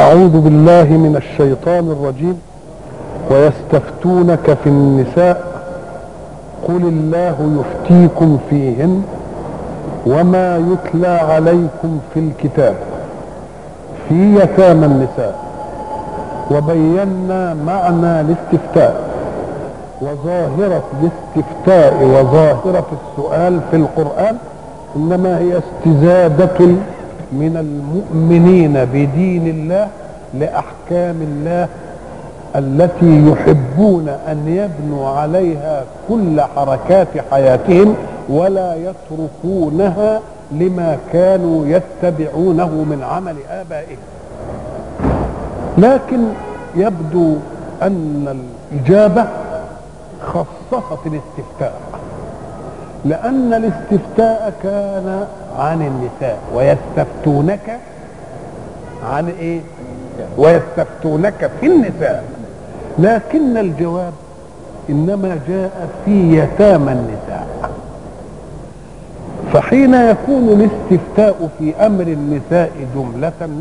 أعوذ بالله من الشيطان الرجيم ويستفتونك في النساء قل الله يفتيكم فيهن وما يتلى عليكم في الكتاب في يتامى النساء وبينا معنى الاستفتاء وظاهرة الاستفتاء وظاهرة السؤال في القرآن إنما هي استزادة من المؤمنين بدين الله لأحكام الله التي يحبون أن يبنوا عليها كل حركات حياتهم ولا يتركونها لما كانوا يتبعونه من عمل آبائهم لكن يبدو أن الإجابة خصصت الاستفتاء لأن الاستفتاء كان عن النساء ويستفتونك عن ايه ويستفتونك في النساء لكن الجواب انما جاء في يتامى النساء فحين يكون الاستفتاء في امر النساء جمله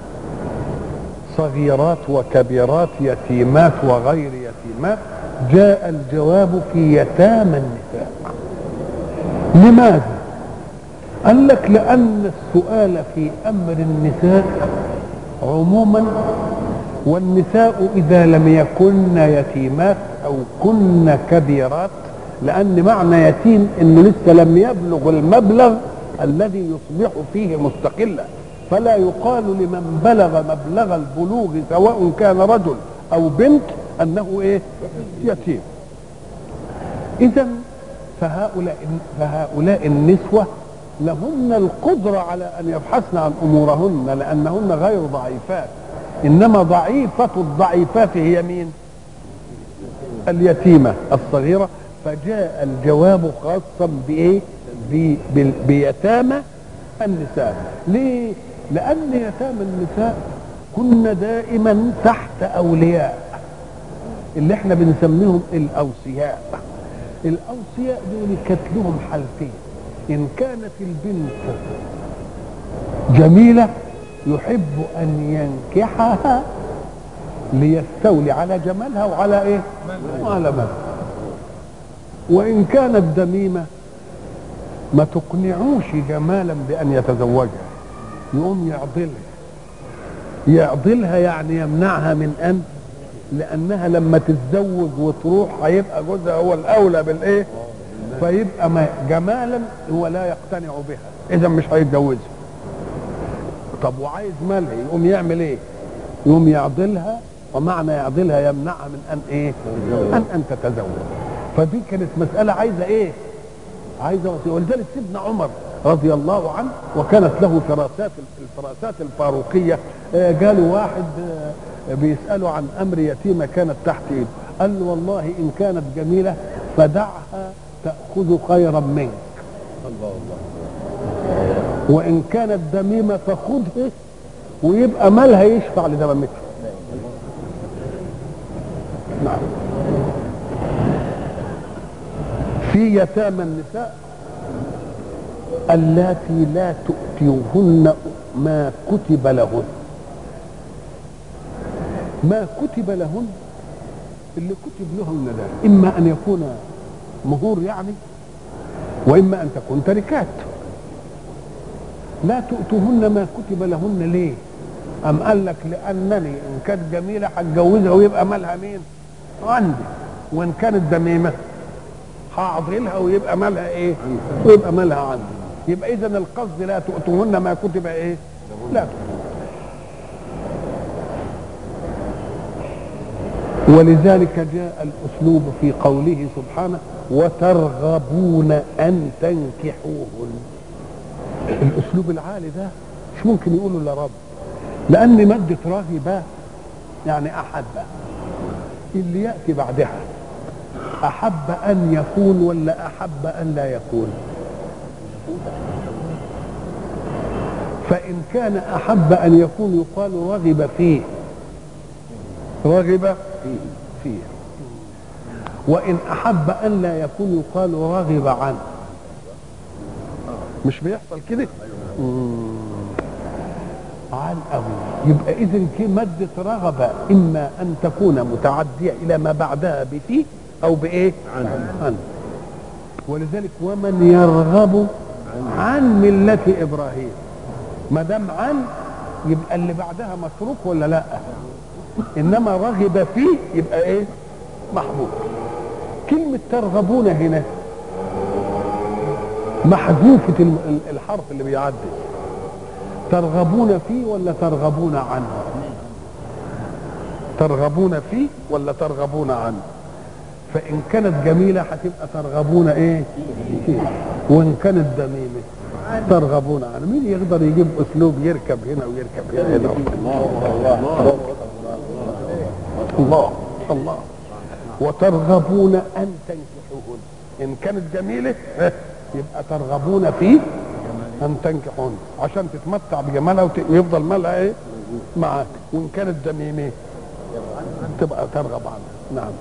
صغيرات وكبيرات يتيمات وغير يتيمات جاء الجواب في يتامى النساء لماذا قال لك لان السؤال في امر النساء عموما والنساء اذا لم يكن يتيمات او كن كبيرات لان معنى يتيم انه لسه لم يبلغ المبلغ الذي يصبح فيه مستقلا فلا يقال لمن بلغ مبلغ البلوغ سواء كان رجل او بنت انه ايه يتيم اذا فهؤلاء فهؤلاء النسوه لهن القدره على ان يبحثن عن امورهن لانهن غير ضعيفات انما ضعيفه الضعيفات هي مين اليتيمه الصغيره فجاء الجواب خاصا بايه بيتامى النساء ليه لان يتامى النساء كن دائما تحت اولياء اللي احنا بنسميهم الاوصياء الاوصياء دول كانت لهم حالتين ان كانت البنت جميله يحب ان ينكحها ليستولي على جمالها وعلى ايه وعلى مالها وان كانت دميمه ما تقنعوش جمالا بان يتزوجها يقوم يعضلها يعضلها يعني يمنعها من ان لانها لما تتزوج وتروح هيبقى جوزها هو الاولى بالايه فيبقى ما جمالا هو لا يقتنع بها اذا مش هيتجوزها طب وعايز مالها يقوم يعمل ايه يقوم يعضلها ومعنى يعضلها يمنعها من ان ايه ان ان تتزوج فدي كانت مساله عايزه ايه عايزه وصيه ولذلك سيدنا عمر رضي الله عنه وكانت له فراسات الفراسات الفاروقيه قالوا واحد بيسألوا عن أمر يتيمة كانت تحت إيده قال له والله إن كانت جميلة فدعها تأخذ خيرا منك الله الله وإن كانت دميمة فخذها ويبقى مالها يشفع لدمامتها نعم في يتامى النساء اللاتي لا تؤتيهن ما كتب لهن ما كتب لهن اللي كتب لهن ده اما ان يكون مهور يعني واما ان تكون تركات لا تؤتوهن ما كتب لهن ليه ام قال لك لانني ان كانت جميله هتجوزها ويبقى مالها مين عندي وان كانت دميمه هعضلها ويبقى مالها ايه ويبقى مالها عندي يبقى اذا القصد لا تؤتوهن ما كتب ايه لا تؤتوهن ولذلك جاء الاسلوب في قوله سبحانه وترغبون ان تنكحوهن الاسلوب العالي ده مش ممكن يقولوا الا رب لان ماده راغبه يعني احب اللي ياتي بعدها احب ان يكون ولا احب ان لا يكون فان كان احب ان يكون يقال رغب فيه رغب فيه فيه وإن أحب أن لا يكون يقال رغب عنه مش بيحصل كده عن قوي يبقى اذا كي مادة رغبة اما ان تكون متعدية الى ما بعدها بفي او بايه عن, عن. ولذلك ومن يرغب عن ملة ابراهيم ما دام عن يبقى اللي بعدها متروك ولا لا انما رغب فيه يبقى ايه محبوب كلمة ترغبون هنا محذوفة الم- الحرف اللي بيعدي ترغبون فيه ولا ترغبون عنه ترغبون فيه ولا ترغبون عنه فإن كانت جميلة هتبقى ترغبون إيه فيه وإن كانت دميمة ترغبون عنه مين يقدر يجيب أسلوب يركب هنا ويركب هنا هنا الله الله وترغبون أن تنكحوهن إن كانت جميلة ها، يبقى ترغبون فيه أن تنكحوهن عشان تتمتع بجمالها وت- ويفضل مالها إيه معاك وإن كانت دميمة تبقى ترغب عنها نعم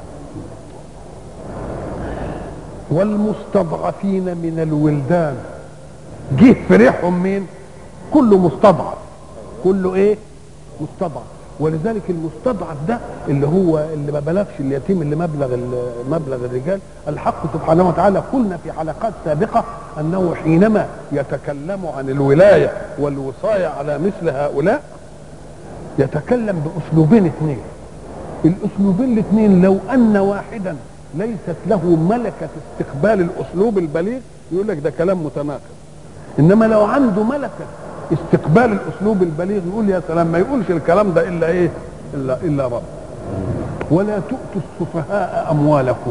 والمستضعفين من الولدان جه في ريحهم مين كله مستضعف كله ايه مستضعف ولذلك المستضعف ده اللي هو اللي ما بلغش اليتيم اللي مبلغ ال- مبلغ الرجال الحق سبحانه وتعالى قلنا في حلقات سابقه انه حينما يتكلم عن الولايه والوصايه على مثل هؤلاء يتكلم باسلوبين اثنين الاسلوبين الاثنين لو ان واحدا ليست له ملكه استقبال الاسلوب البليغ يقول لك ده كلام متناقض انما لو عنده ملكه استقبال الاسلوب البليغ يقول يا سلام ما يقولش الكلام ده الا ايه الا الا رب ولا تؤتوا السفهاء اموالكم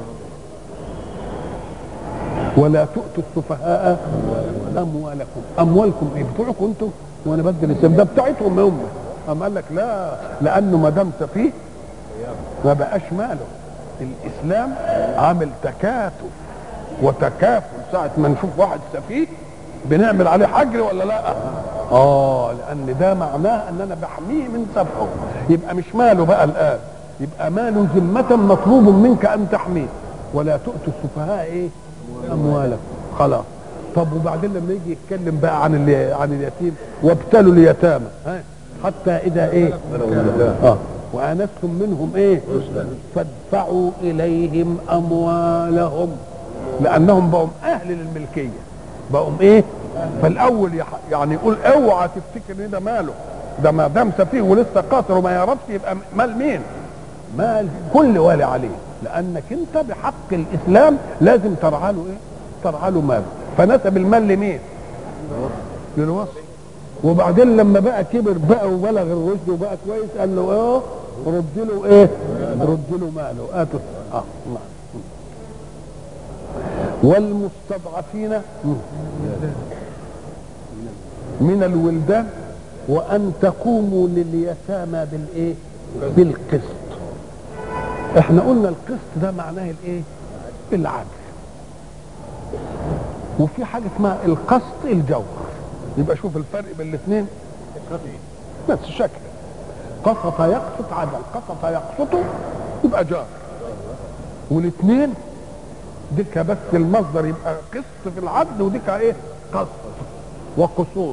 ولا تؤتوا السفهاء اموالكم اموالكم ايه بتوعكم انتم وانا بدي الاسم ده بتاعتهم هم قام قال لك لا لانه ما دام سفيه ما بقاش ماله الاسلام عامل تكاتف وتكافل ساعه ما نشوف واحد سفيه بنعمل عليه حجر ولا لا اه لان ده معناه ان انا بحميه من سفهه يبقى مش ماله بقى الان يبقى ماله ذمه مطلوب منك ان تحميه ولا تؤتوا السفهاء ايه اموالكم خلاص طب وبعدين لما يجي يتكلم بقى عن ال- عن اليتيم وابتلوا اليتامى ها حتى اذا ايه اه وانستم منهم ايه فادفعوا اليهم اموالهم لانهم بقوا اهل للملكيه بقوا ايه فالاول يح- يعني يقول اوعى تفتكر ان ده ماله ده ما دام سفيه ولسه قاصر وما يعرفش يبقى مال مين مال كل والي عليه لانك انت بحق الاسلام لازم ترعى له ايه ترعى له مال فنسب المال لمين للوصي وبعدين لما بقى كبر بقى وبلغ الرشد وبقى كويس قال له اه رد له ايه رد له ماله اتوا اه نعم والمستضعفين من الولدان وان تقوموا لليتامى بالايه بالقسط احنا قلنا القسط ده معناه الايه العدل وفي حاجه اسمها القسط الجوهر يبقى شوف الفرق بين الاثنين نفس الشكل قسط يقسط عدل قسط يقسط يبقى جار والاثنين ديك بس المصدر يبقى قسط في العدل وديك ايه قسط وقسوط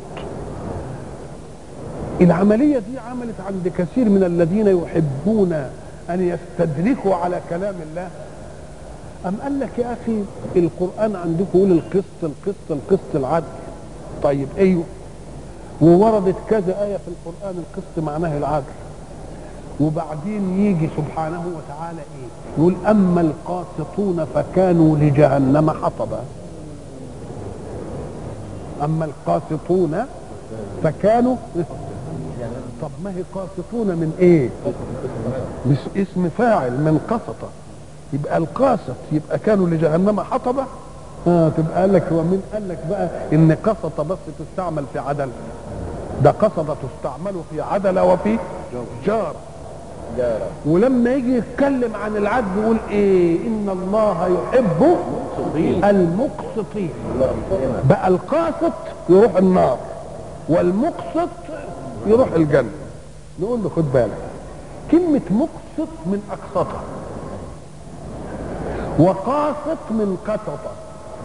العملية دي عملت عند كثير من الذين يحبون أن يستدركوا على كلام الله أم قال لك يا أخي القرآن عندكم يقول القسط القسط القسط العدل طيب أيوه ووردت كذا آية في القرآن القسط معناه العدل وبعدين يجي سبحانه وتعالى ايه يقول اما القاسطون فكانوا لجهنم حطبا اما القاسطون فكانوا طب ما هي قاسطون من ايه مش اسم فاعل من قسط يبقى القاسط يبقى كانوا لجهنم حطبا اه تبقى قال لك هو مين قال لك بقى ان قسط بس تستعمل في عدل ده قصد تستعمل في عدل وفي جار ولما يجي يتكلم عن العدل يقول ايه ان الله يحب المقسطين بقى القاسط يروح النار والمقسط يروح الجنة نقول له خد بالك كلمة مقسط من أقسطة وقاسط من قسطة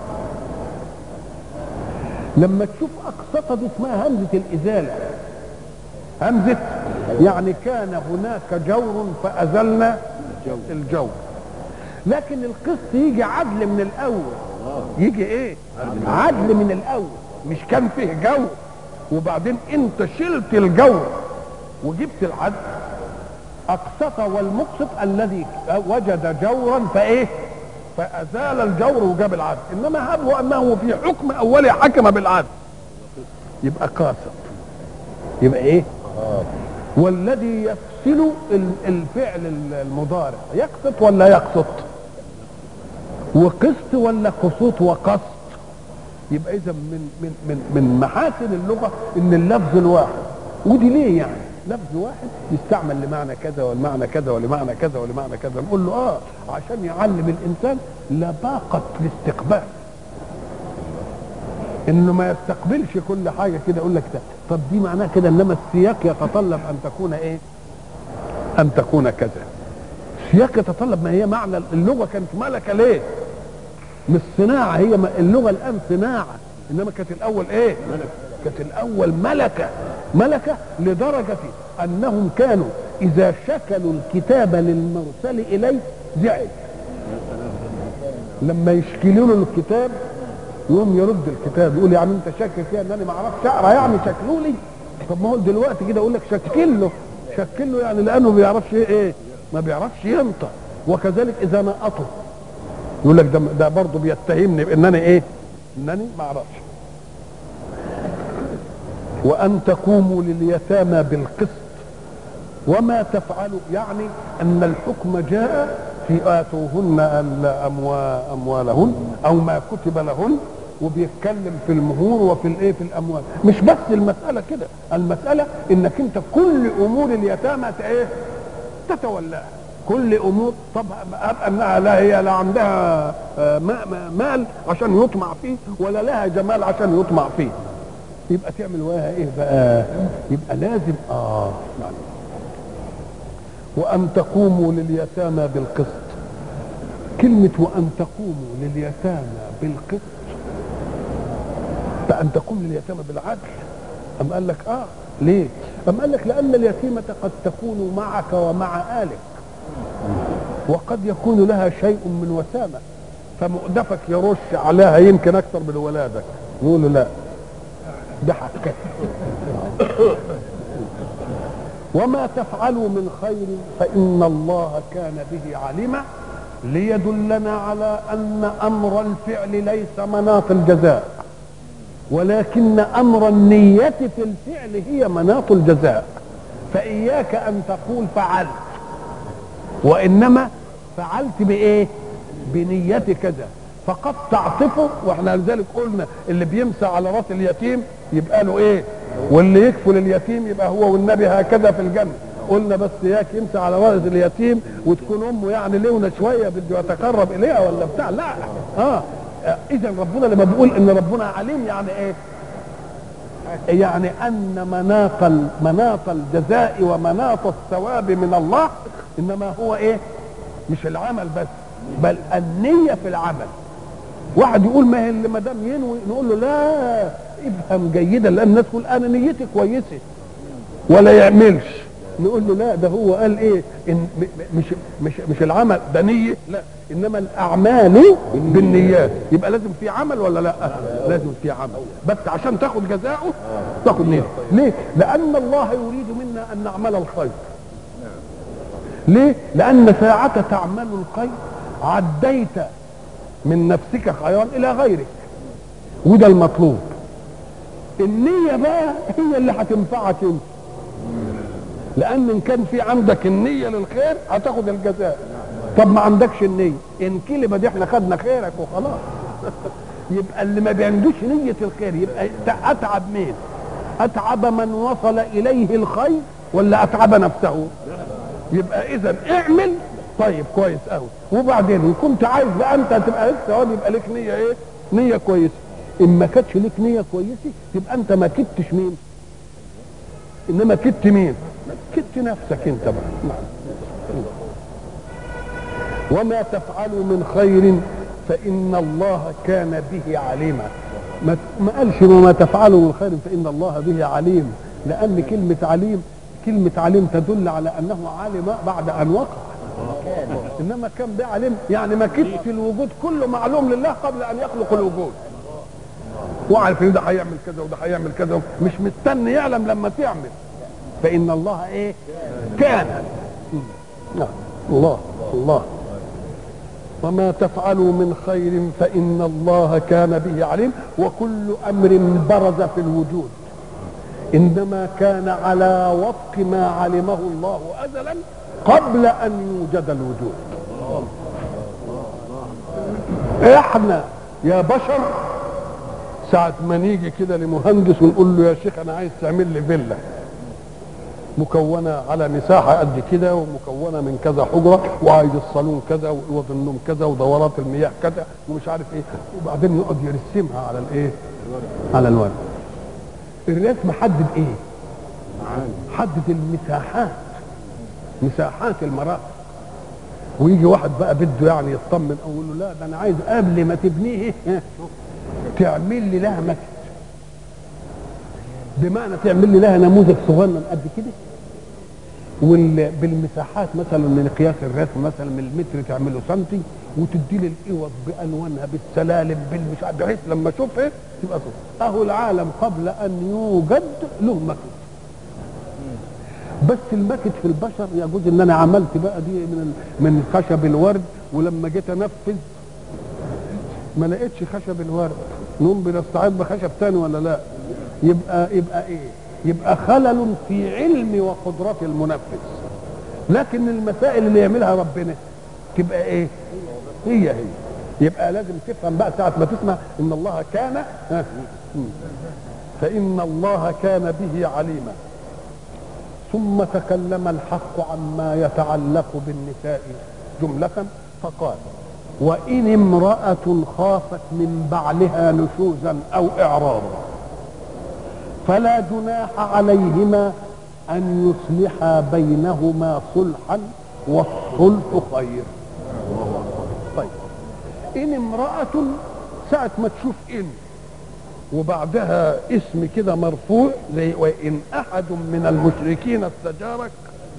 لما تشوف أقسطة دي اسمها همزة الإزالة همزة يعني كان هناك جور فأزلنا الجور لكن القسط يجي عدل من الأول يجي إيه عدل من الأول مش كان فيه جور وبعدين انت شلت الجور وجبت العدل اقسط والمقسط الذي وجد جورا فايه فازال الجور وجاب العدل انما هب انه في حكم اولي حكم بالعدل يبقى قاسط يبقى ايه والذي يفصل الفعل المضارع يقسط ولا يقسط وقسط ولا قسوط وقسط يبقى اذا من من من من محاسن اللغه ان اللفظ الواحد ودي ليه يعني لفظ واحد يستعمل لمعنى كذا والمعنى كذا ولمعنى كذا ولمعنى كذا نقول له اه عشان يعلم الانسان لباقه الاستقبال انه ما يستقبلش كل حاجه كده يقول لك ده طب دي معناها كده انما السياق يتطلب ان تكون ايه ان تكون كذا السياق يتطلب ما هي معنى اللغه كانت ملكه ليه مش صناعه هي اللغه الان صناعه انما كانت الاول ايه كانت الاول ملكه ملكه لدرجه انهم كانوا اذا شكلوا الكتاب للمرسل اليه زعل لما يشكلوا له الكتاب يقوم يرد الكتاب يقول يعني انت شاكك فيها ان انا ما اعرفش اقرا يعني شكلوا لي طب ما هو دلوقتي كده اقول لك شكل له شكل له يعني لانه ما بيعرفش ايه ما بيعرفش ينطق وكذلك اذا نقطه يقول لك ده ده برضه بيتهمني بان انا ايه انني ما اعرفش وان تقوموا لليتامى بالقسط وما تفعلوا يعني ان الحكم جاء في اتوهن اموالهن او ما كتب لهن وبيتكلم في المهور وفي الايه في الاموال مش بس المساله كده المساله انك انت كل امور اليتامى ايه تتولاها كل امور طب انها لا هي لا عندها مال عشان يطمع فيه ولا لها جمال عشان يطمع فيه يبقى تعمل وياها ايه بقى يبقى لازم اه يعني وان تقوموا لليتامى بالقسط كلمة وأن تقوموا لليتامى بالقسط فأن تقوم لليتامى بالعدل أم قال لك آه ليه؟ أم قال لك لأن اليتيمة قد تكون معك ومع آلك وقد يكون لها شيء من وسامة فمؤدفك يرش عليها يمكن أكثر من ولادك يقول له لا ده حقك وما تفعلوا من خير فإن الله كان به عليما ليدلنا على أن أمر الفعل ليس مناط الجزاء ولكن أمر النية في الفعل هي مناط الجزاء فإياك أن تقول فعلت وإنما فعلت بإيه بنية كذا فقد تعطفه واحنا لذلك قلنا اللي بيمسى على راس اليتيم يبقى له ايه واللي يكفل اليتيم يبقى هو والنبي هكذا في الجنه قلنا بس اياك يمسى على راس اليتيم وتكون امه يعني لونه شويه بده يتقرب اليها ولا بتاع لا اه اذا ربنا لما بيقول ان ربنا عليم يعني ايه يعني ان مناط مناط الجزاء ومناط الثواب من الله انما هو ايه مش العمل بس بل النيه في العمل واحد يقول ما هي اللي ما دام ينوي نقول له لا افهم جيدا لان الناس تقول انا نيتي كويسه ولا يعملش نقول له لا ده هو قال ايه إن مش مش مش العمل ده نيه لا انما الاعمال بالنيات يبقى لازم في عمل ولا لا لازم في عمل بس عشان تاخد جزاؤه تاخد نيه ليه لان الله يريد منا ان نعمل الخير ليه لان ساعة تعمل الخير عديت من نفسك خيرا الى غيرك وده المطلوب النية بقى هي اللي هتنفعك انت لان ان كان في عندك النية للخير هتاخد الجزاء طب ما عندكش النية ان كلمة دي احنا خدنا خيرك وخلاص يبقى اللي ما بيعندوش نية الخير يبقى اتعب مين اتعب من وصل اليه الخير ولا اتعب نفسه يبقى اذا اعمل طيب كويس قوي وبعدين ان كنت عايز بقى انت تبقى لك ثواب يبقى لك نيه ايه نيه كويسه ان ما كانتش لك نيه كويسه تبقى انت ما كدتش مين انما كدت مين كدت نفسك انت بقى وما تفعلوا من خير فان الله كان به عليما ما ما قالش وما تفعلوا من خير فان الله به عليم لان كلمه عليم كلمه عليم تدل على انه علم بعد ان وقع انما كان ده علم يعني ما كدش الوجود كله معلوم لله قبل ان يخلق الوجود وعارف ان ده هيعمل كذا وده هيعمل كذا مش مستني يعلم لما تعمل فان الله ايه كان نعم الله الله وما تفعلوا من خير فإن الله كان به عليم وكل أمر برز في الوجود إنما كان على وفق ما علمه الله أزلا قبل أن يوجد الوجود احنا يا بشر ساعة ما نيجي كده لمهندس ونقول له يا شيخ أنا عايز تعمل لي فيلا مكونة على مساحة قد كده ومكونة من كذا حجرة وعايز الصالون كذا وأوض النوم كذا ودورات المياه كذا ومش عارف ايه وبعدين يقعد يرسمها على الايه؟ على الورق. الرسم حدد ايه؟ حدد المساحات مساحات المرافق ويجي واحد بقى بده يعني يطمن او يقول له لا ده انا عايز قبل ما تبنيه ها، تعمل لي لها مسجد بمعنى تعمل لي لها نموذج صغنن قد كده وبالمساحات مثلا من قياس الرسم مثلا من المتر تعمله سنتي وتدي لي الاوض بالوانها بالسلالم بالمش عارف بحيث لما اشوفها تبقى صوت اهو العالم قبل ان يوجد له مكن بس المكت في البشر يجوز ان انا عملت بقى دي من ال- من خشب الورد ولما جيت انفذ ما لقيتش خشب الورد نقوم بنستعيد بخشب تاني ولا لا يبقى يبقى ايه يبقى خلل في علم وقدرة المنفذ لكن المسائل اللي يعملها ربنا تبقى ايه هي هي يبقى لازم تفهم بقى ساعة ما تسمع ان الله كان ها، م. فإن الله كان به عليما ثم تكلم الحق عما يتعلق بالنساء جملة فقال وإن امرأة خافت من بعلها نشوزا أو إعراضا فلا جناح عليهما أن يصلحا بينهما صلحا والصلح خير طيب إن امرأة ساعة ما تشوف إن وبعدها اسم كده مرفوع زي وإن أحد من المشركين استجارك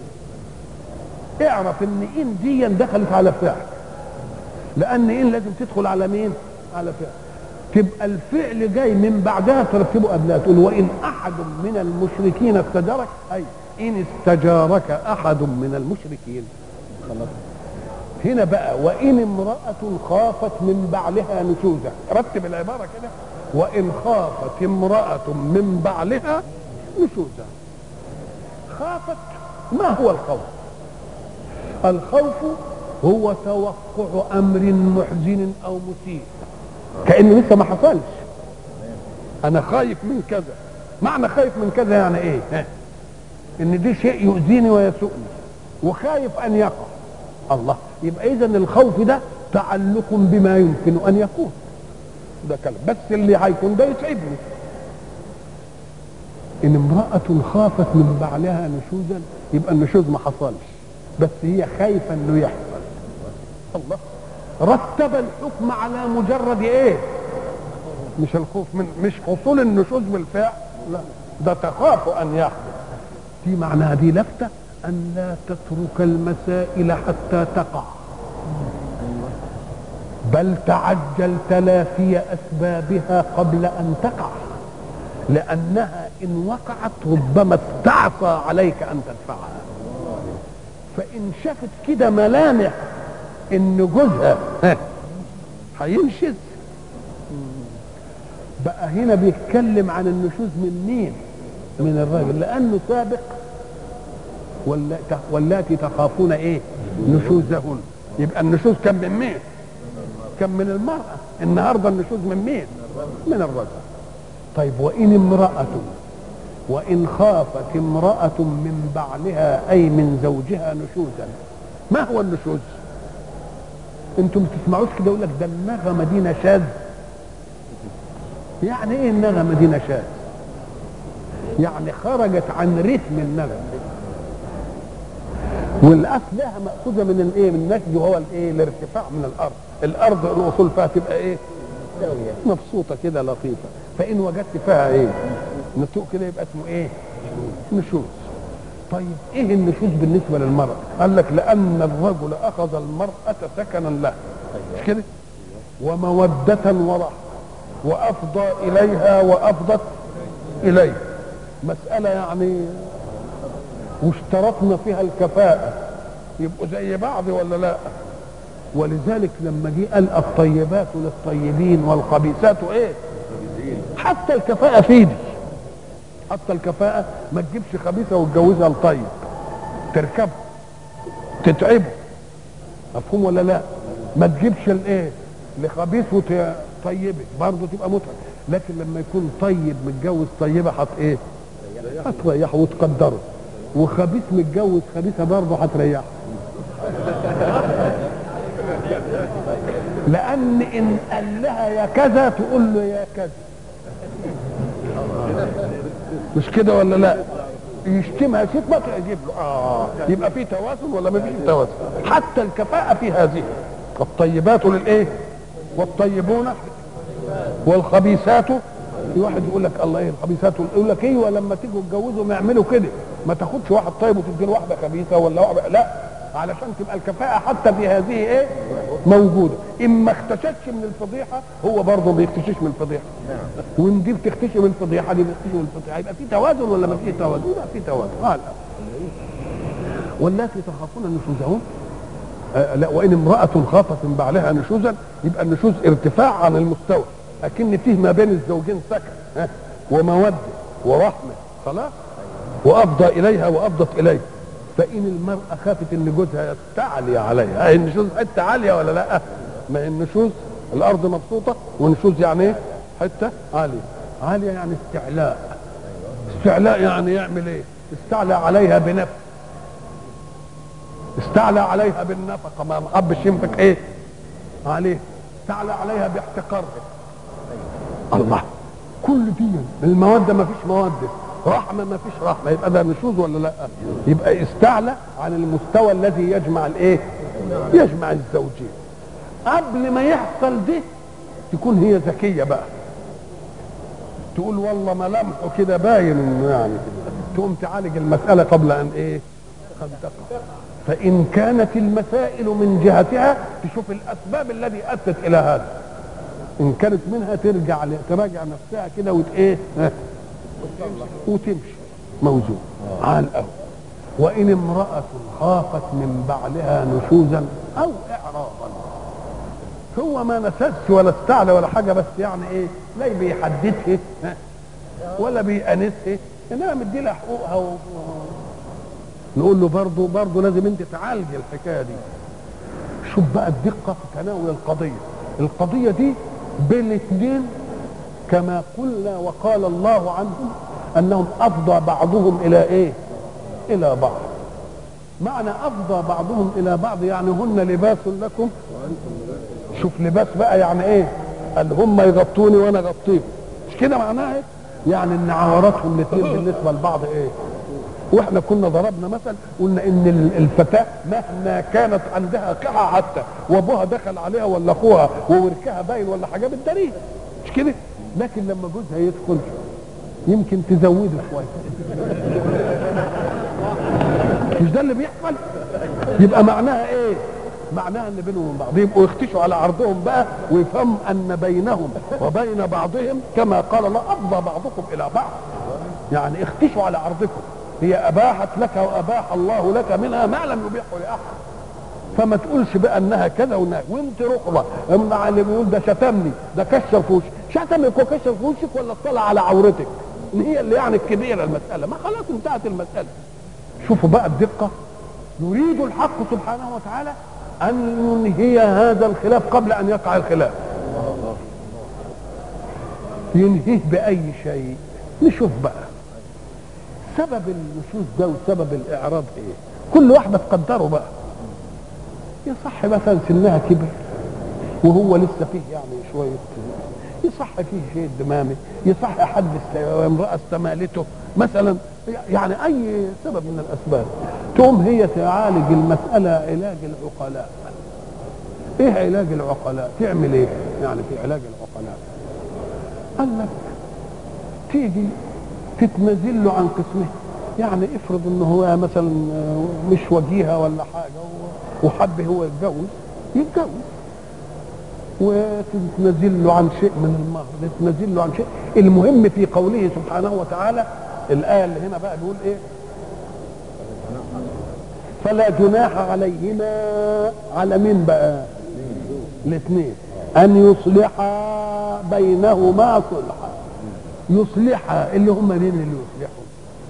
اعرف ان ان دي دخلت على فعل لان ان لازم تدخل على مين على فعل تبقى الفعل جاي من بعدها ترتبه قبلها تقول وان احد من المشركين استجارك اي ان استجارك احد من المشركين خلاص هنا بقى وان امراه خافت من بعلها نشوزا رتب العباره كده وان خافت امراه من بعلها نشوزا خافت ما هو الخوف الخوف هو توقع امر محزن او مسيء كانه لسه ما حصلش انا خايف من كذا معنى خايف من كذا يعني ايه ها؟ ان دي شيء يؤذيني ويسوءني وخايف ان يقع الله يبقى اذا الخوف ده تعلق بما يمكن ان يكون ده كلام بس اللي هيكون ده يتعبني ان امرأة خافت من بعلها نشوزا يبقى النشوز ما حصلش بس هي خايفة انه يحصل الله رتب الحكم على مجرد ايه مش الخوف من مش حصول النشوز بالفعل لا ده تخاف ان يحدث دي معناها دي لفتة ان لا تترك المسائل حتى تقع بل تعجل تلافي اسبابها قبل ان تقع لانها ان وقعت ربما استعصى عليك ان تدفعها فان شافت كده ملامح ان جوزها ها، هينشز بقى هنا بيتكلم عن النشوز من مين من الراجل لانه سابق واللاتي واللاتي تخافون ايه نشوزهن يبقى النشوز كان من مين كان من المرأة النهاردة النشوز من مين من الرجل طيب وإن امرأة وإن خافت امرأة من بعلها أي من زوجها نشوزا ما هو النشوز انتم تسمعوش كده يقول لك ده النغمة دي نشاز يعني ايه النغمة دي نشاز يعني خرجت عن رتم النغمة والاصل لها ماخوذه من الايه من النشج وهو الايه الارتفاع من الارض الارض الاصول فيها تبقى ايه مبسوطه كده لطيفه فان وجدت فيها ايه نتوء كده يبقى اسمه ايه نشوز طيب ايه النشوز بالنسبه للمرأة قال لك لان الرجل اخذ المرأة سكنا له مش كده ومودة ورحمة وافضى اليها وافضت اليه مسألة يعني واشترطنا فيها الكفاءة يبقوا زي بعض ولا لا ولذلك لما جه قال الطيبات للطيبين والخبيثات ايه حتى الكفاءة في دي حتى الكفاءة ما تجيبش خبيثة وتجوزها لطيب تركبه تتعبه مفهوم ولا لا ما تجيبش الايه لخبيث وطيبه برضه تبقى متعب لكن لما يكون طيب متجوز طيبه هت ايه هتريحه وتقدره وخبيث متجوز خبيثه برضه هتريحه لان ان قال لها يا كذا تقول له يا كذا مش كده ولا لا يشتمها شتمة تجيب له اه يبقى في توازن ولا ما فيش توازن حتى الكفاءة في هذه الطيبات للايه والطيبون والخبيثات في واحد يقول لك الله ايه الخبيثات يقول لك ايوه لما تيجوا تتجوزوا ما يعملوا كده ما تاخدش واحد طيب وتدي له واحده خبيثه ولا واحده لا علشان تبقى الكفاءة حتى في هذه ايه موجودة ان ما اختشتش من الفضيحة هو برضه ما يختشش من الفضيحة وان دي بتختشي من الفضيحة دي بتختشي من الفضيحة يبقى في توازن ولا ما فيش توازن يبقى في توازن آه لا. واللاتي تخافون نشوزهن آه لا وان امرأة خافت من بعلها نشوزا يبقى النشوز ارتفاع عن المستوى اكن فيه ما بين الزوجين سكن ها ومودة ورحمة خلاص وافضى اليها وافضت اليه فإن المرأة خافت إن جوزها يستعلي عليها هي النشوز حتة عالية ولا لا؟ ما هي النشوز الأرض مبسوطة والنشوز يعني إيه؟ حتة عالية عالية يعني استعلاء استعلاء يعني يعمل إيه؟ استعلى عليها بنفس استعلى عليها بالنفقة ما حبش ينفق إيه؟ عليه استعلى عليها باحتقارها الله كل دي المودة ما فيش مودة رحمة ما فيش رحمة يبقى ده نشوز ولا لا يبقى استعلى عن المستوى الذي يجمع الايه يجمع الزوجين قبل ما يحصل ده تكون هي ذكية بقى تقول والله ملامحه كده باين انه يعني كده تقوم تعالج المسألة قبل ان ايه قد تقع فإن كانت المسائل من جهتها تشوف الأسباب الذي أدت إلى هذا إن كانت منها ترجع تراجع نفسها كده وت إيه وتمشي موزون على الأول وإن امرأة خافت من بعلها نشوزا أو إعراضا هو ما نسس ولا استعلى ولا حاجة بس يعني إيه لا بيحددها ولا بيأنسها إنما مدي لها حقوقها و... نقول له برضه برضه لازم أنت تعالجي الحكاية دي شوف بقى الدقة في تناول القضية القضية دي بين الاثنين كما قلنا وقال الله عنهم انهم افضى بعضهم الى ايه الى بعض معنى افضى بعضهم الى بعض يعني هن لباس لكم شوف لباس بقى يعني ايه قال هم يغطوني وانا اغطيهم مش كده معناها ايه يعني ان عوراتهم الاثنين بالنسبه لبعض ايه واحنا كنا ضربنا مثل قلنا ان الفتاه مهما كانت عندها قحه حتى وابوها دخل عليها ولا اخوها ووركها باين ولا حاجه بالدليل مش كده لكن لما جوزها يدخل يمكن تزوده شويه مش ده اللي بيحصل يبقى معناها ايه معناها ان بينهم وبين بعض يبقوا يختشوا على عرضهم بقى ويفهموا ان بينهم وبين بعضهم كما قال الله افضى بعضكم الى بعض يعني اختشوا على عرضكم هي اباحت لك واباح الله لك منها ما لم يبيحه لاحد فما تقولش بقى انها كذا وانها وانت رقبه اما اللي بيقول ده شتمني ده كشر في وشك شتمك وكشر في وشك ولا اطلع على عورتك ان هي اللي يعني الكبيره المساله ما خلاص انتهت المساله شوفوا بقى الدقه يريد الحق سبحانه وتعالى ان ينهي هذا الخلاف قبل ان يقع الخلاف ينهيه باي شيء نشوف بقى سبب النشوز ده وسبب الاعراض ايه كل واحده تقدره بقى يصح مثلا سنها كبر وهو لسه فيه يعني شويه يصح فيه شيء دمامي يصح حد امراه استمالته مثلا يعني اي سبب من الاسباب تقوم هي تعالج المساله علاج العقلاء ايه علاج العقلاء تعمل ايه يعني في علاج العقلاء قال لك تيجي تتنازل له عن قسمه يعني افرض انه هو مثلا مش وجيهه ولا حاجه وحب هو يتجوز يتجوز وتنزل له عن شيء من المهر تنزل له عن شيء المهم في قوله سبحانه وتعالى الآية اللي هنا بقى بيقول إيه فلا جناح عليهما على مين بقى الاثنين أن يصلحا بينهما صلحا يصلحا اللي هم مين اللي يصلحوا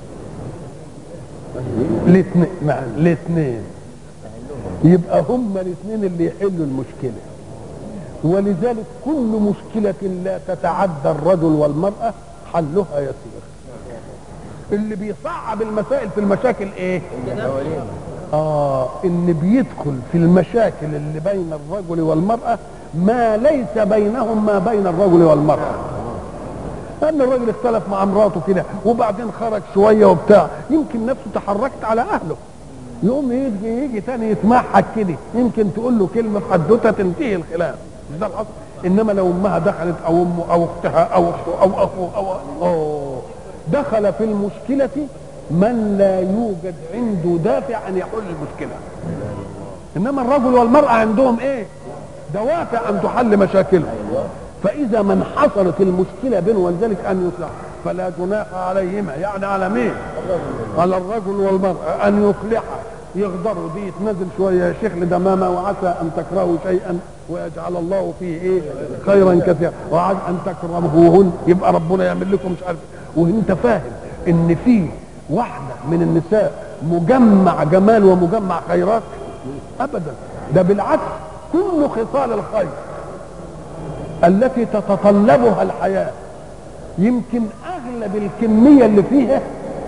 الاثنين مع الاثنين يبقى هم الاثنين اللي يحلوا المشكله ولذلك كل مشكلة لا تتعدى الرجل والمرأة حلها يسير اللي بيصعب المسائل في المشاكل ايه اه ان بيدخل في المشاكل اللي بين الرجل والمرأة ما ليس بينهم ما بين الرجل والمرأة ان الرجل اختلف مع مراته كده وبعدين خرج شوية وبتاع يمكن نفسه تحركت على اهله يقوم يجي يجي تاني يتمحك كده يمكن تقول له كلمة في حدوتها تنتهي الخلاف ده الحصل انما لو امها دخلت او امه او اختها او اخته او اخوه او أوه دخل في المشكله من لا يوجد عنده دافع ان يحل المشكله انما الرجل والمراه عندهم ايه دوافع ان تحل مشاكلهم فاذا من حصلت المشكله بينه ولذلك ان يصلح فلا جناح عليهما يعني على مين على الرجل والمراه ان يصلحا يغدروا دي يتنزل شويه يا شيخ لدمامه وعسى ان تكرهوا شيئا ويجعل الله فيه ايه خيرا كثيرا وعسى ان تكرهوهن يبقى ربنا يعمل لكم مش عارف وانت فاهم ان في واحده من النساء مجمع جمال ومجمع خيرات ابدا ده بالعكس كل خصال الخير التي تتطلبها الحياه يمكن اغلب الكميه اللي فيها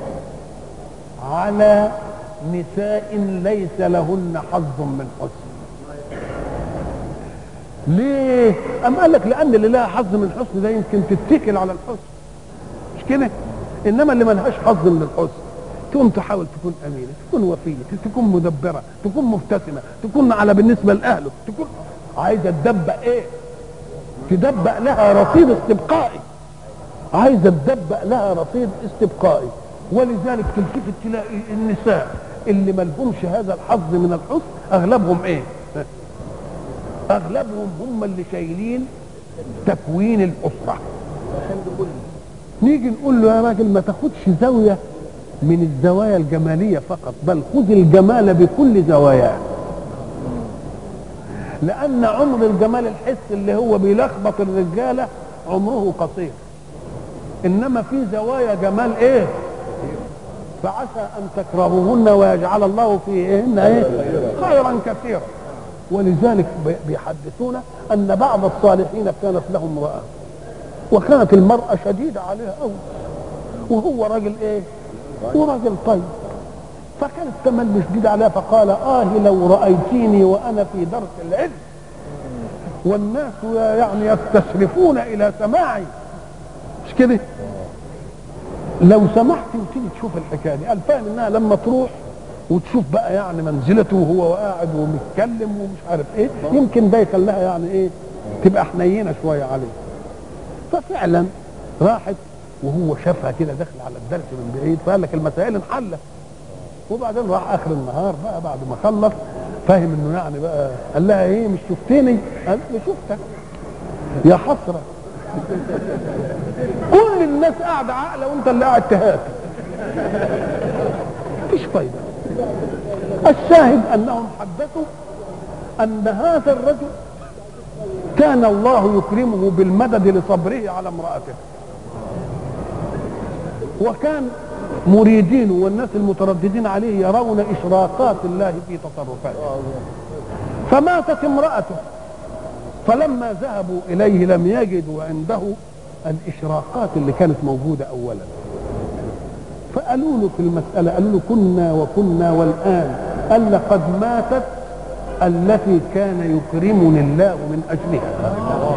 على نساء ليس لهن حظ من حسن ليه أم قال لك لأن اللي لها حظ من الحسن ده يمكن تتكل على الحسن مش كده إنما اللي ملهاش حظ من الحسن تقوم تحاول تكون أمينة تكون وفية تكون مدبرة تكون مبتسمة تكون على بالنسبة لأهله تكون عايزة تدبق إيه تدبق لها رصيد استبقائي عايزة تدبق لها رصيد استبقائي ولذلك تلتفت تلاقي النساء اللي ملهمش هذا الحظ من الحسن اغلبهم ايه اغلبهم هم اللي شايلين تكوين الاسره نيجي نقول له يا راجل ما تاخدش زاويه من الزوايا الجماليه فقط بل خذ الجمال بكل زواياه لان عمر الجمال الحس اللي هو بيلخبط الرجاله عمره قصير انما في زوايا جمال ايه فعسى ان تكرهوهن ويجعل الله فيهن ايه خيرا كثيرا ولذلك بيحدثونا ان بعض الصالحين كانت لهم امراه وكانت المراه شديده عليها قوي وهو راجل ايه وراجل طيب فكانت تمل شديد عليها فقال اه لو رايتيني وانا في درس العلم والناس يعني يستشرفون الى سماعي مش كده لو سمحت وتيجي تشوف الحكايه دي قال فاهم انها لما تروح وتشوف بقى يعني منزلته وهو قاعد ومتكلم ومش عارف ايه يمكن ده يخليها يعني ايه تبقى حنينه شويه عليه ففعلا راحت وهو شافها كده داخل على الدرس من بعيد فقال لك المسائل انحلت وبعدين راح اخر النهار بقى بعد ما خلص فاهم انه يعني بقى قال لها ايه مش شفتني؟ قالت له شفتك يا حسره كل الناس قاعده عاقله وانت اللي قاعد تهات مفيش فايده الشاهد انهم حدثوا ان هذا الرجل كان الله يكرمه بالمدد لصبره على امرأته وكان مريدين والناس المترددين عليه يرون إشراقات الله في تصرفاته فماتت امرأته فلما ذهبوا إليه لم يجدوا عنده الإشراقات اللي كانت موجودة أولا فقالوا له في المسألة قالوا له كنا وكنا والآن قال لقد ماتت التي كان يكرمني الله من أجلها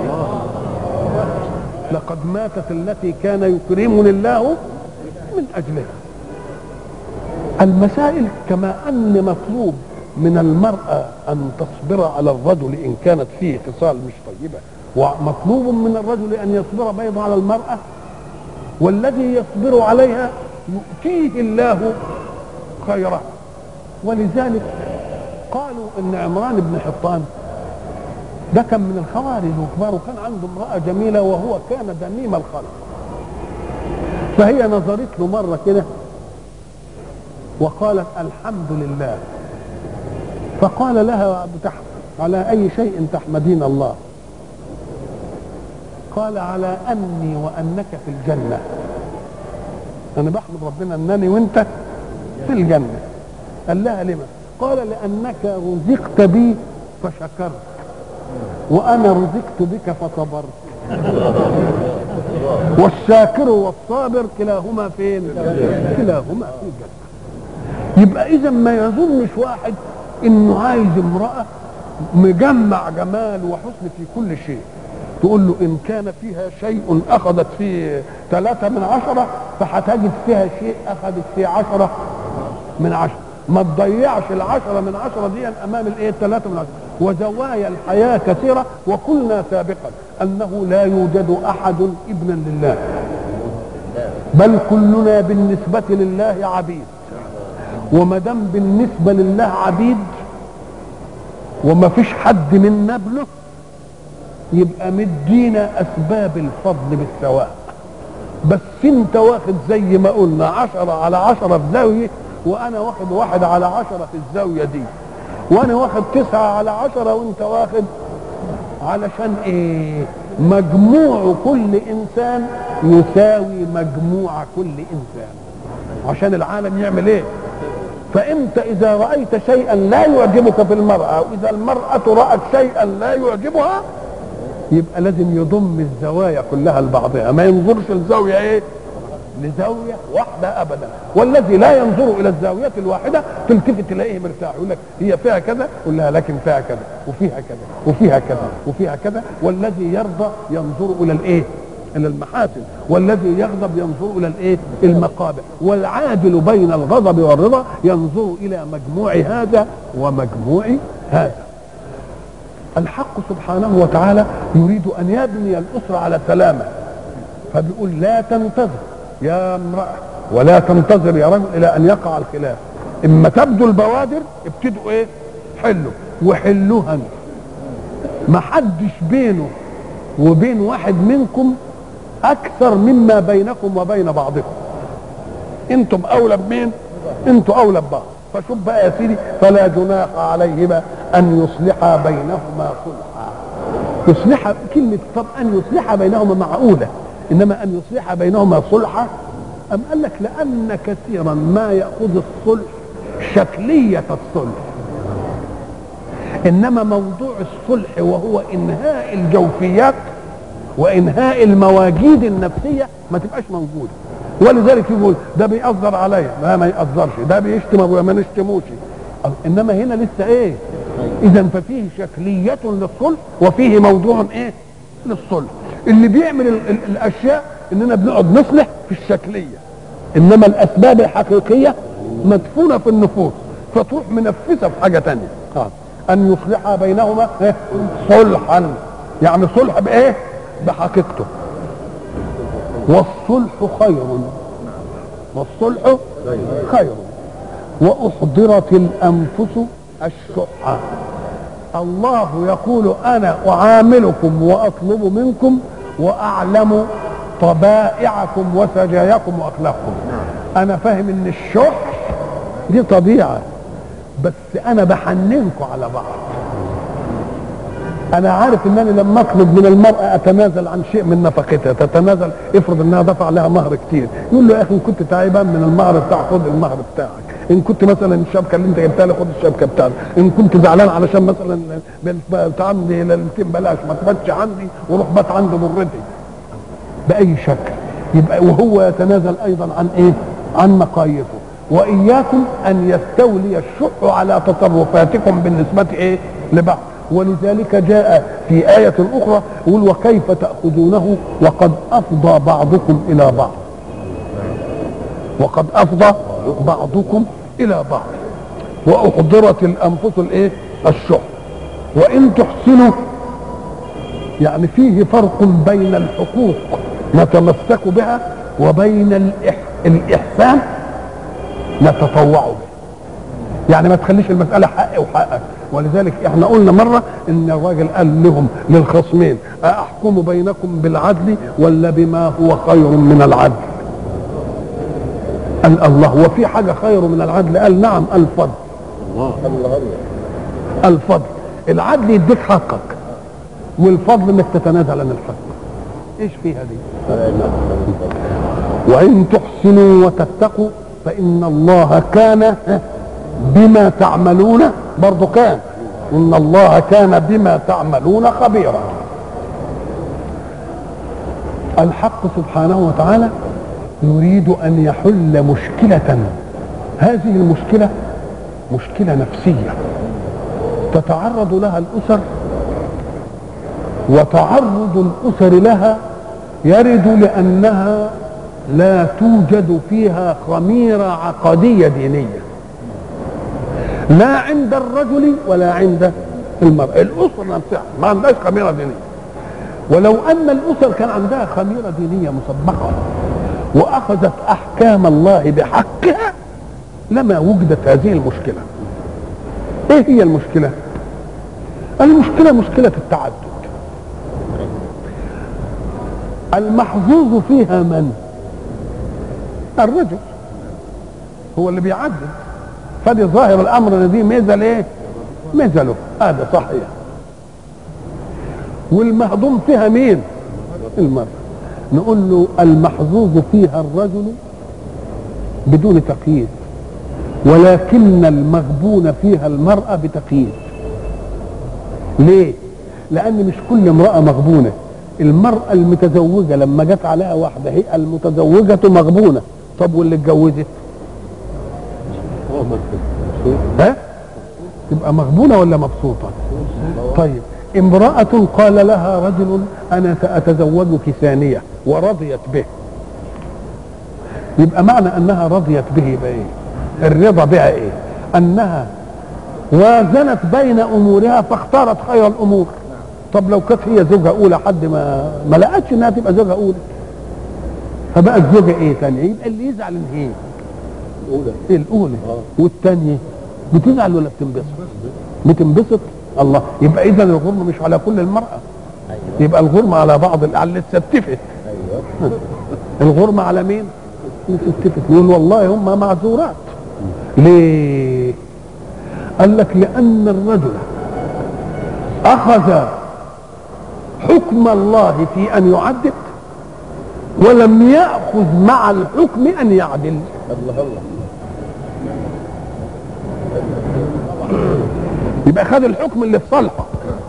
لقد ماتت التي كان يكرمني الله من أجلها المسائل كما أن مطلوب من المرأة أن تصبر على الرجل إن كانت فيه خصال مش طيبة ومطلوب من الرجل أن يصبر أيضا على المرأة والذي يصبر عليها يؤتيه الله خيره ولذلك قالوا ان عمران بن حطان ده كان من الخوارج وكبار وكان عنده امرأة جميلة وهو كان دميم الخلق فهي نظرت له مرة كده وقالت الحمد لله فقال لها بتحمد على أي شيء تحمدين الله قال على أني وأنك في الجنة أنا بحمد ربنا أنني وأنت في الجنة قال لها لما قال لأنك رزقت بي فشكرت وأنا رزقت بك فصبرت والشاكر والصابر كلاهما فين كلاهما في الجنة يبقى إذا ما يظنش واحد إنه عايز امرأة مجمع جمال وحسن في كل شيء تقول له إن كان فيها شيء أخذت فيه ثلاثة من عشرة فهتجد فيها شيء أخذت فيه عشرة من عشرة ما تضيعش العشرة من عشرة دي أمام الإيه الثلاثة من عشرة وزوايا الحياة كثيرة وقلنا سابقا أنه لا يوجد أحد ابنا لله بل كلنا بالنسبة لله عبيد وما دام بالنسبة لله عبيد وما فيش حد من نبله يبقى مدينا أسباب الفضل بالسواء بس انت واخد زي ما قلنا عشرة على عشرة في زاوية وانا واخد واحد على عشرة في الزاوية دي وانا واخد تسعة على عشرة وانت واخد علشان ايه مجموع كل انسان يساوي مجموع كل انسان عشان العالم يعمل ايه فانت اذا رأيت شيئا لا يعجبك في المرأة واذا المرأة رأت شيئا لا يعجبها يبقى لازم يضم الزوايا كلها لبعضها ما ينظرش الزاوية ايه لزاوية واحدة أبدا والذي لا ينظر إلى الزاوية الواحدة تلتفت تلاقيه مرتاح يقول لك هي فيها كذا قول لها لكن فيها كذا وفيها كذا وفيها كذا وفيها كذا والذي يرضى ينظر إلى الإيه؟ إلى المحاسن والذي يغضب ينظر إلى الإيه؟ المقابح والعادل بين الغضب والرضا ينظر إلى مجموع هذا ومجموع هذا الحق سبحانه وتعالى يريد أن يبني الأسرة على سلامة فبيقول لا تنتظر يا امرأة ولا تنتظر يا رجل إلى أن يقع الخلاف إما تبدو البوادر ابتدوا إيه حلوا وحلوها ما حدش بينه وبين واحد منكم أكثر مما بينكم وبين بعضكم أنتم أولى بمين أنتم أولى ببعض فشوف بقى يا سيدي فلا جناح عليهما أن يصلحا بينهما صلحا يصلح كلمة طب أن يصلح بينهما معقولة انما ان يصلح بينهما صلحا ام قال لك لان كثيرا ما ياخذ الصلح شكليه الصلح انما موضوع الصلح وهو انهاء الجوفيات وانهاء المواجيد النفسيه ما تبقاش موجوده ولذلك يقول ده بيأثر عليا لا ما يأثرش ده بيشتم ابويا ما نشتموش انما هنا لسه ايه اذا ففيه شكليه للصلح وفيه موضوع ايه للصلح اللي بيعمل ال ال الاشياء اننا بنقعد نصلح في الشكليه انما الاسباب الحقيقيه مدفونه في النفوس فتروح منفسه في حاجه تانية آه. ان يصلح بينهما إيه؟ صلحا يعني صلح بايه بحقيقته والصلح خير والصلح خير واحضرت الانفس الشح الله يقول انا اعاملكم واطلب منكم واعلم طبائعكم وسجاياكم واخلاقكم انا فاهم ان الشح دي طبيعه بس انا بحننكم على بعض انا عارف انني لما اطلب من المراه اتنازل عن شيء من نفقتها تتنازل افرض انها دفع لها مهر كتير يقول له يا اخي ان كنت تعبان من المهر بتاعك خد المهر بتاعك ان كنت مثلا الشبكه اللي انت جبتها لي خد الشبكه بتاعتك ان كنت زعلان علشان مثلا بتعاملي ليلتين بلاش ما تباتش عندي وروح بات عند ضرتي باي شكل يبقى وهو يتنازل ايضا عن ايه عن مقاييسه واياكم ان يستولي الشح على تصرفاتكم بالنسبه ايه لبعض ولذلك جاء في آية أخرى يقول وكيف تأخذونه وقد أفضى بعضكم إلى بعض وقد أفضى بعضكم إلى بعض وأحضرت الأنفس الإيه الشح وإن تحسنوا يعني فيه فرق بين الحقوق نتمسك بها وبين الاحسان نتطوع به يعني ما تخليش المساله حق وحقك ولذلك احنا قلنا مره ان الراجل قال لهم للخصمين احكم بينكم بالعدل ولا بما هو خير من العدل قال الله وفي حاجه خير من العدل قال نعم الفضل الفضل العدل يديك حقك والفضل انك تتنازل عن الحق ايش فيها دي وان تحسنوا وتتقوا فان الله كان بما تعملون برضو كان ان الله كان بما تعملون خبيرا الحق سبحانه وتعالى يريد ان يحل مشكله هذه المشكله مشكله نفسيه تتعرض لها الاسر وتعرض الاسر لها يرد لانها لا توجد فيها خميره عقديه دينيه لا عند الرجل ولا عند المرأة الأسرة نفسها ما عندهاش خميرة دينية ولو أن الأسر كان عندها خميرة دينية مسبقة وأخذت أحكام الله بحقها لما وجدت هذه المشكلة إيه هي المشكلة؟ المشكلة مشكلة التعدد المحظوظ فيها من؟ الرجل هو اللي بيعدد فدي ظاهر الامر ان دي ميزه لايه؟ ميزه له هذا صحيح والمهضوم فيها مين؟ المرأة نقول له المحظوظ فيها الرجل بدون تقييد ولكن المغبون فيها المرأة بتقييد ليه؟ لأن مش كل امرأة مغبونة المرأة المتزوجة لما جت عليها واحدة هي المتزوجة مغبونة طب واللي اتجوزت؟ ها تبقى مغبونة ولا مبسوطة طيب امرأة قال لها رجل أنا سأتزوجك ثانية ورضيت به يبقى معنى أنها رضيت به يبقى إيه الرضا بها إيه أنها وازنت بين أمورها فاختارت خير الأمور طب لو كانت هي زوجها أولى حد ما ما لقتش إنها تبقى زوجها أولى فبقت زوجة إيه ثانية يبقى اللي يزعل إن هي الاولى ايه الاولى آه. والثانيه بتزعل ولا بتنبسط بتنبسط الله يبقى اذا الغرم مش على كل المراه ايوه يبقى الغرم على بعض ال- على اللي اتستفت ايوه الغرم على مين اللي اتستفت يقول والله هم معذورات ليه قال لك لان الرجل اخذ حكم الله في ان يعدد ولم ياخذ مع الحكم ان يعدل الله الله يبقى خد الحكم اللي في صالحه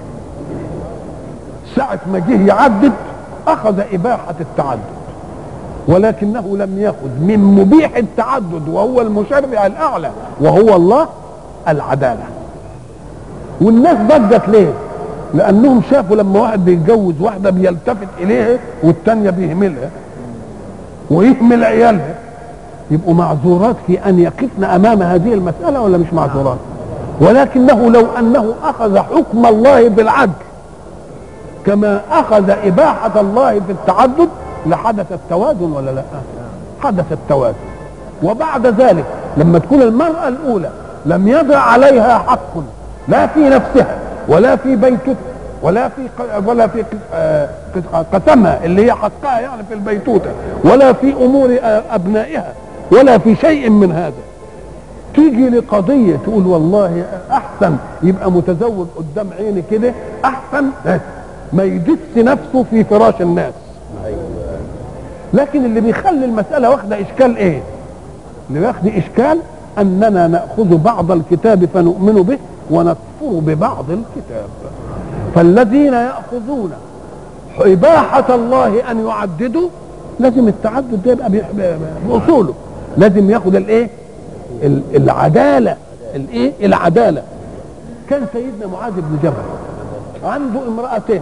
ساعة ما جه يعدد أخذ إباحة التعدد ولكنه لم يأخذ من مبيح التعدد وهو المشرع الأعلى وهو الله العدالة والناس ضجت ليه؟ لأنهم شافوا لما واحد بيتجوز واحدة بيلتفت إليها والتانية بيهملها ويهمل عيالها يبقوا معذورات في أن يقفن أمام هذه المسألة ولا مش معذورات؟ ولكنه لو انه اخذ حكم الله بالعدل كما اخذ اباحه الله في التعدد لحدث التوازن ولا لا حدث التوازن وبعد ذلك لما تكون المراه الاولى لم يضع عليها حق لا في نفسها ولا في بيتها ولا في ق- ولا في ق- آه، ق- قسمها اللي هي حقها يعني في البيتوته ولا في امور آه، ابنائها ولا في شيء من هذا تيجي لقضية تقول والله أحسن يبقى متزوج قدام عيني كده أحسن ما يدس نفسه في فراش الناس ايوه لكن اللي بيخلي المسألة واخدة إشكال إيه؟ اللي واخد إشكال أننا نأخذ بعض الكتاب فنؤمن به ونكفر ببعض الكتاب فالذين يأخذون إباحة الله أن يعددوا لازم التعدد ده يبقى بي- بأصوله لازم ياخد الإيه؟ ال- العدالة الإيه؟ العدالة كان سيدنا معاذ بن جبل عنده امرأتين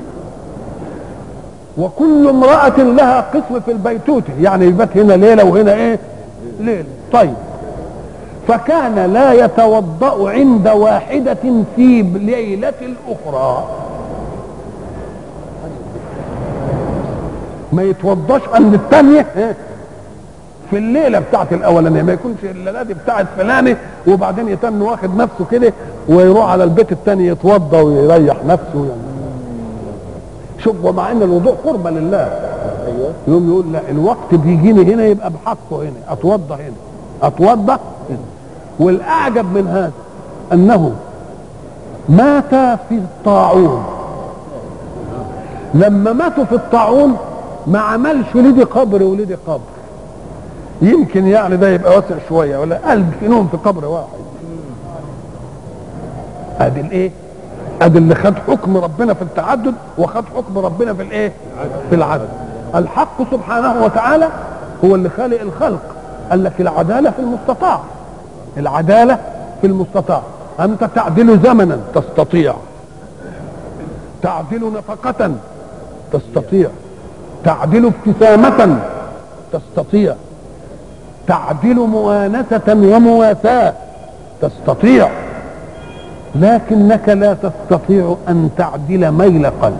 وكل امرأة لها قسم في البيتوتة يعني يبات هنا ليلة وهنا ايه ليلة طيب فكان لا يتوضأ عند واحدة في ليلة الأخرى ما يتوضاش عند الثانية إيه؟ في الليله بتاعت الاولانيه ما يكونش الليله دي بتاعت فلانه وبعدين يتم واخد نفسه كده ويروح على البيت الثاني يتوضى ويريح نفسه يعني شوف ومع ان الوضوء قربة لله ايوه يوم يقول لا الوقت بيجيني هنا يبقى بحقه هنا اتوضى هنا اتوضى هنا والاعجب من هذا انه مات في الطاعون لما ماتوا في الطاعون ما عملش لدي قبر ولدي قبر يمكن يعني ده يبقى واسع شويه ولا قلب فينهم في قبر واحد ادي الايه ادي اللي خد حكم ربنا في التعدد وخد حكم ربنا في الايه في العدد الحق سبحانه وتعالى هو اللي خالق الخلق قال لك العداله في المستطاع العداله في المستطاع انت تعدل زمنا تستطيع تعدل نفقه تستطيع تعدل ابتسامه تستطيع تعدل موانسه ومواساه تستطيع لكنك لا تستطيع ان تعدل ميل قلب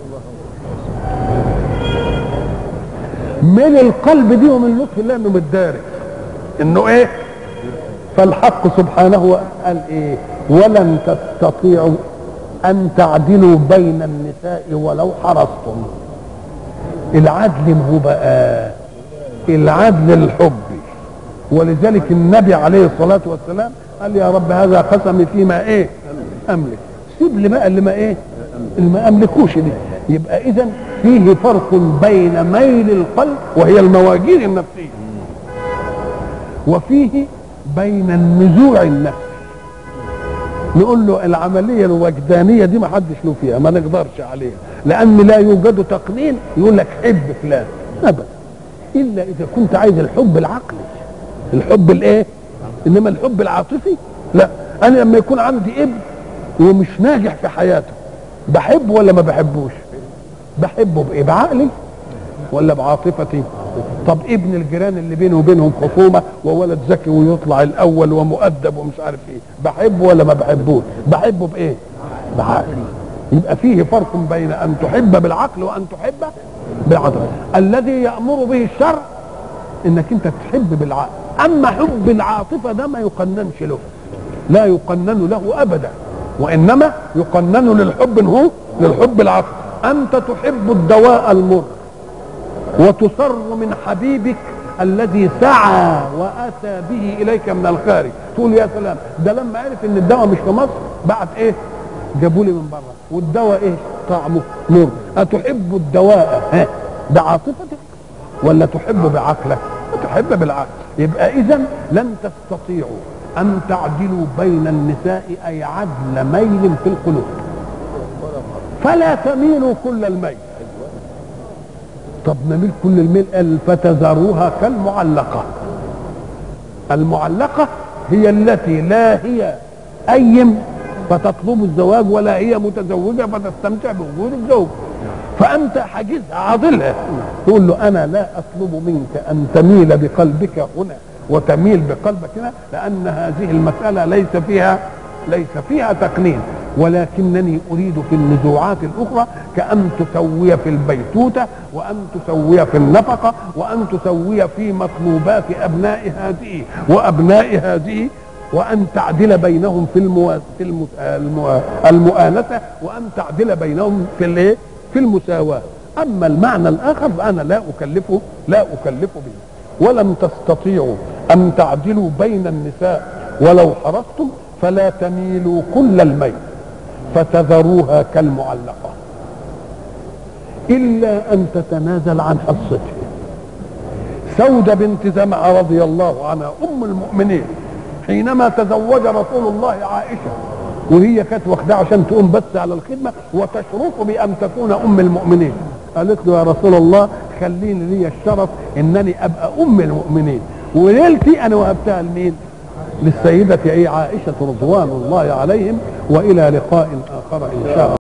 ميل القلب دي ومن لطف الله انه متدارك انه ايه فالحق سبحانه قال ايه ولن تستطيعوا ان تعدلوا بين النساء ولو حرصتم العدل ما هو بقى العدل الحبي ولذلك النبي عليه الصلاة والسلام قال يا رب هذا قسمي فيما ايه املك سيب لي بقى اللي ما ايه اللي ما املكوش دي يبقى اذا فيه فرق بين ميل القلب وهي المواجير النفسيه وفيه بين النزوع النفسي نقول له العمليه الوجدانيه دي ما حدش له فيها ما نقدرش عليها لان لا يوجد تقنين يقول لك حب فلان ابدا الا اذا كنت عايز الحب العقلي الحب الايه انما الحب العاطفي لا انا لما يكون عندي ابن ومش ناجح في حياته بحبه ولا ما بحبوش بحبه بايه بعقلي ولا بعاطفتي طب ابن الجيران اللي بينه وبينهم خصومه وولد ذكي ويطلع الاول ومؤدب ومش عارف ايه بحبه ولا ما بحبوش بحبه بايه بعقلي يبقى فيه فرق بين ان تحب بالعقل وان تحب بالعاطفه الذي يامر به الشرع انك انت تحب بالعقل اما حب العاطفه ده ما يقننش له لا يقنن له ابدا وانما يقنن للحب هو للحب العقل انت تحب الدواء المر وتصر من حبيبك الذي سعى واتى به اليك من الخارج تقول يا سلام ده لما عرف ان الدواء مش في مصر بعت ايه جابوا لي من بره والدواء ايه طعمه مر اتحب الدواء ها بعاطفتك ولا تحب بعقلك تحب بالعقل يبقى اذا لن تستطيعوا ان تعدلوا بين النساء اي عدل ميل في القلوب فلا تميلوا كل الميل طب نميل كل الميل قال فتذروها كالمعلقة المعلقة هي التي لا هي أيم فتطلب الزواج ولا هي متزوجة فتستمتع بوجود الزوج فأنت حاجزها عاضلها تقول له أنا لا أطلب منك أن تميل بقلبك هنا وتميل بقلبك هنا لأن هذه المسألة ليس فيها ليس فيها تقنين ولكنني أريد في النزوعات الأخرى كأن تسوي في البيتوتة وأن تسوي في النفقة وأن تسوي في مطلوبات أبناء هذه وأبناء هذه وأن تعدل بينهم في المو... في المو... المو... المؤانسة وأن تعدل بينهم في الايه؟ في المساواة أما المعنى الآخر فأنا لا أكلفه لا أكلف به ولم تستطيعوا أن تعدلوا بين النساء ولو حرصتم فلا تميلوا كل الميل فتذروها كالمعلقة إلا أن تتنازل عن حصته سودة بنت زمعة رضي الله عنها أم المؤمنين حينما تزوج رسول الله عائشة وهي كانت واخداه عشان تقوم بس على الخدمة وتشرف بأن تكون أم المؤمنين قالت له يا رسول الله خليني لي الشرف انني ابقى ام المؤمنين وليلتي انا وهبتها لمين للسيدة ايه عائشة رضوان الله عليهم والى لقاء اخر ان شاء الله